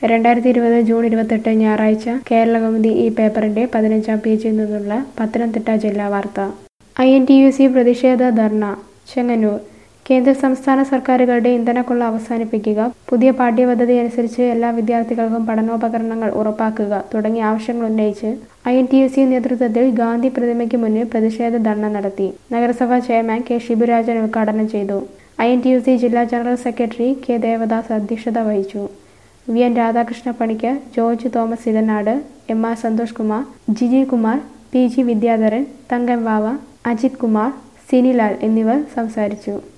രണ്ടായിരത്തി ഇരുപത് ജൂൺ ഇരുപത്തെട്ട് ഞായറാഴ്ച കേരളകൗമുദി ഈ പേപ്പറിന്റെ പതിനഞ്ചാം പേജിൽ നിന്നുള്ള പത്തനംതിട്ട ജില്ലാ വാർത്ത I N T U C പ്രതിഷേധ ധർണ ചെങ്ങന്നൂർ കേന്ദ്ര സംസ്ഥാന സർക്കാരുകളുടെ ഇന്ധനക്കൊള്ള അവസാനിപ്പിക്കുക പുതിയ പാഠ്യപദ്ധതി അനുസരിച്ച് എല്ലാ വിദ്യാർത്ഥികൾക്കും പഠനോപകരണങ്ങൾ ഉറപ്പാക്കുക തുടങ്ങിയ ആവശ്യങ്ങൾ ഉന്നയിച്ച് I N T U C നേതൃത്വത്തിൽ ഗാന്ധി പ്രതിമയ്ക്ക് മുന്നിൽ പ്രതിഷേധ ധർണ നടത്തി നഗരസഭാ ചെയർമാൻ കെ ഷിബുരാജൻ ഉദ്ഘാടനം ചെയ്തു I N T U C ജില്ലാ ജനറൽ സെക്രട്ടറി കെ ദേവദാസ് അധ്യക്ഷത വഹിച്ചു V N Radhakrishna Panicker George Thomas Edanad M R Santhosh Kumar Jiji Kumar P G Vidyadharan Thankam Vava Ajith Kumar സിനിലാൽ എന്നിവർ സംസാരിച്ചു